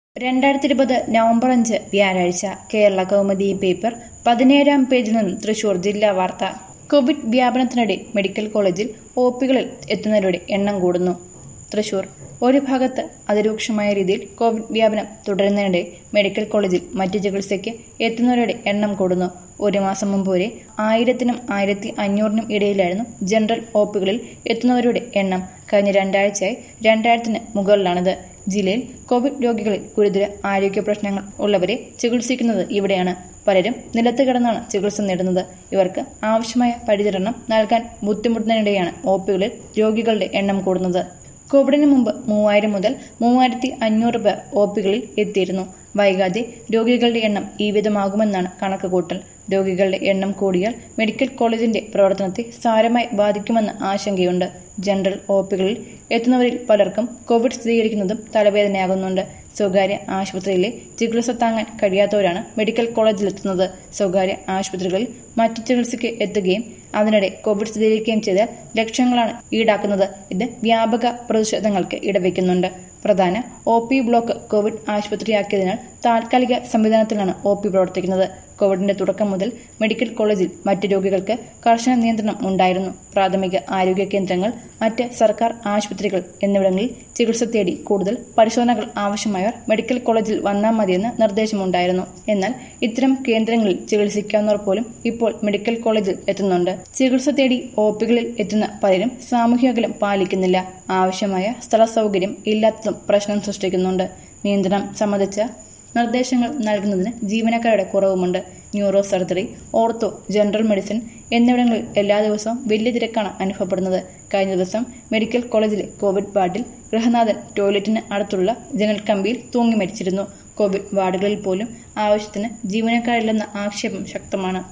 രണ്ടായിരത്തി ഇരുപത് നവംബർ അഞ്ച് വ്യാഴാഴ്ച കേരള കൗമുദി പേപ്പർ പതിനേഴാം പേജിൽ നിന്നും തൃശൂർ ജില്ലാ വാർത്ത കോവിഡ് വ്യാപനത്തിനിടെ മെഡിക്കൽ കോളേജിൽ ഒ പികളിൽ എത്തുന്നവരുടെ എണ്ണം കൂടുന്നു തൃശൂർ ഒരു ഭാഗത്ത് അതിരൂക്ഷമായ രീതിയിൽ കോവിഡ് വ്യാപനം തുടരുന്നതിനിടെ മെഡിക്കൽ കോളേജിൽ മറ്റു ചികിത്സയ്ക്ക് എത്തുന്നവരുടെ എണ്ണം കൂടുന്നു ഒരു മാസം മുമ്പ് വരെ ആയിരത്തിനും ആയിരത്തി അഞ്ഞൂറിനും ഇടയിലായിരുന്നു ജനറൽ ഒ പികളിൽ എത്തുന്നവരുടെ എണ്ണം കഴിഞ്ഞ രണ്ടാഴ്ചയായി രണ്ടായിരത്തിന് മുകളിലാണിത് ജില്ലയിൽ കോവിഡ് രോഗികളിൽ ഗുരുതര ആരോഗ്യ പ്രശ്നങ്ങൾ ഉള്ളവരെ ചികിത്സിക്കുന്നത് ഇവിടെയാണ് പലരും നിലത്ത് കിടന്നാണ് ചികിത്സ നേടുന്നത് ഇവർക്ക് ആവശ്യമായ പരിചരണം നൽകാൻ ബുദ്ധിമുട്ടുന്നതിനിടെയാണ് ഒ പികളിൽ രോഗികളുടെ എണ്ണം കൂടുന്നത് കോവിഡിന് മുമ്പ് മൂവായിരം മുതൽ മൂവായിരത്തി അഞ്ഞൂറ് പേർ ഒ പികളിൽ എത്തിയിരുന്നു വൈകാതെ രോഗികളുടെ എണ്ണം ഈ വിധമാകുമെന്നാണ് കണക്കുകൂട്ടൽ രോഗികളുടെ എണ്ണം കൂടിയാൽ മെഡിക്കൽ കോളേജിന്റെ പ്രവർത്തനത്തെ സാരമായി ബാധിക്കുമെന്ന ആശങ്കയുണ്ട് ജനറൽ ഒ പികളിൽ എത്തുന്നവരിൽ പലർക്കും കോവിഡ് സ്ഥിരീകരിക്കുന്നതും തലവേദനയാകുന്നുണ്ട് സ്വകാര്യ ആശുപത്രിയിലെ ചികിത്സ താങ്ങാൻ കഴിയാത്തവരാണ് മെഡിക്കൽ കോളേജിലെത്തുന്നത് സ്വകാര്യ ആശുപത്രികളിൽ മറ്റു ചികിത്സയ്ക്ക് എത്തുകയും അതിനിടെ കോവിഡ് സ്ഥിരീകരിക്കുകയും ചെയ്താൽ ലക്ഷങ്ങളാണ് ഈടാക്കുന്നത് ഇത് വ്യാപക പ്രതിഷേധങ്ങൾക്ക് ഇടവെക്കുന്നുണ്ട് പ്രധാന ഒ പി ബ്ലോക്ക് കോവിഡ് ആശുപത്രിയാക്കിയതിനാൽ താൽക്കാലിക സംവിധാനത്തിലാണ് ഒ പി പ്രവർത്തിക്കുന്നത് കോവിഡിന്റെ തുടക്കം മുതൽ മെഡിക്കൽ കോളേജിൽ മറ്റ് രോഗികൾക്ക് കർശന നിയന്ത്രണം ഉണ്ടായിരുന്നു പ്രാഥമിക ആരോഗ്യ കേന്ദ്രങ്ങൾ മറ്റ് സർക്കാർ ആശുപത്രികൾ എന്നിവിടങ്ങളിൽ ചികിത്സ തേടി കൂടുതൽ പരിശോധനകൾ ആവശ്യമായവർ മെഡിക്കൽ കോളേജിൽ വന്നാൽ മതിയെന്ന് നിർദ്ദേശമുണ്ടായിരുന്നു എന്നാൽ ഇത്തരം കേന്ദ്രങ്ങളിൽ ചികിത്സിക്കാവുന്നവർ പോലും ഇപ്പോൾ മെഡിക്കൽ കോളേജിൽ എത്തുന്നുണ്ട് ചികിത്സ തേടി ഒ പികളിൽ എത്തുന്ന പലരും സാമൂഹ്യ അകലം പാലിക്കുന്നില്ല ആവശ്യമായ സ്ഥല സൗകര്യം ഇല്ലാത്തതും പ്രശ്നം സൃഷ്ടിക്കുന്നുണ്ട് നിയന്ത്രണം സംബന്ധിച്ച നിർദ്ദേശങ്ങൾ നൽകുന്നതിന് ജീവനക്കാരുടെ കുറവുമുണ്ട് neuro surgery ortho general medicine എന്നിവിടങ്ങളിൽ എല്ലാ ദിവസവും വലിയ തിരക്കാണ് അനുഭവപ്പെടുന്നത് കഴിഞ്ഞ ദിവസം മെഡിക്കൽ കോളേജിലെ കോവിഡ് വാർഡിൽ ഗൃഹനാഥൻ ടോയ്ലറ്റിന് അടുത്തുള്ള ജനൽ കമ്പിയിൽ തൂങ്ങി മരിച്ചിരുന്നു കോവിഡ് വാർഡുകളിൽ പോലും ആവശ്യത്തിന് ജീവനക്കാരില്ലെന്ന ആക്ഷേപം ശക്തമാണ്